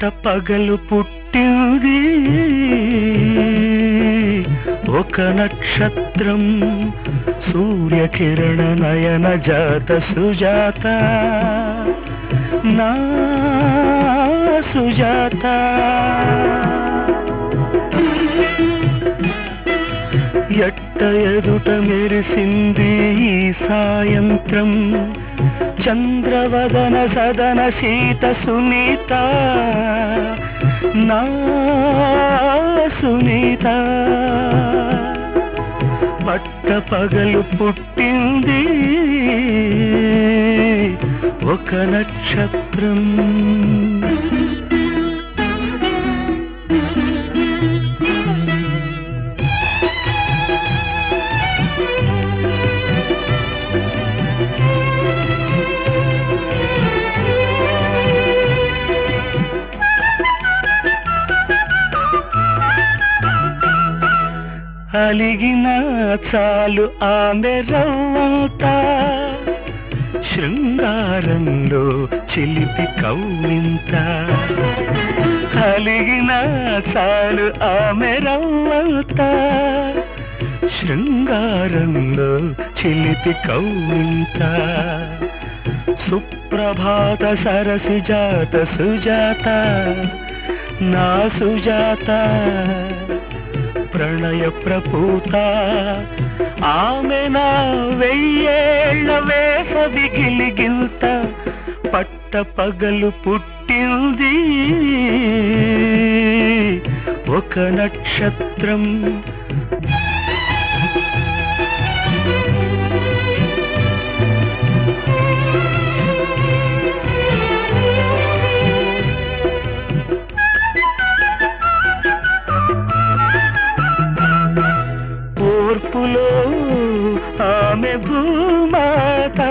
పగలు పుట్టింది ఒక నక్షత్రం సూర్యకిరణ నయన జాత సుజాత నా సుజాత ఎట్ట ఎదుట మెరిసింది ఈ సాయంత్రం చంద్రవదన సదన సీత సునీత నా సునీత పట్ట పగలు పుట్టింది ఒక నక్షత్రం అలిగిన చాలు ఆమె రవ్వంత శృంగారంలో చిలిపి కవ్వింత అలిగిన చాలు ఆమె రవ్వంత శృంగారంలో చిలిపి కవ్వింత సుప్రభాత సరసి జాత సుజాత నా సుజాత ప్రణయ ప్రపూత ఆమె నా వెయ్యేళ్ల వేసవి గిలిగింత పట్ట పగలు పుట్టింది ఒక నక్షత్రం ఓర్పులో ఆమె భూమాత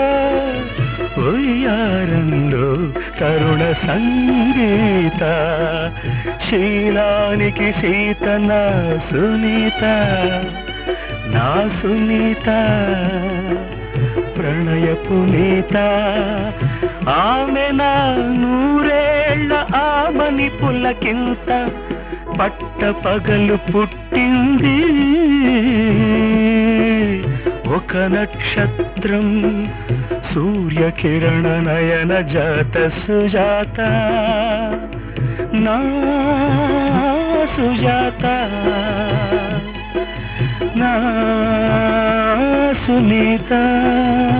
ఉయ్యారంలో కరుణ సంగీత శీలానికి సీత నా సునీత నా సునీత ప్రణయ పునీత ఆమె నా నూరేళ్ల ఆమని పులకింత పట్ట పగలు పుట్టింది ఒక నక్షత్రం సూర్యకిరణ నయన జాత సుజాత నా సుజాత నా సునీత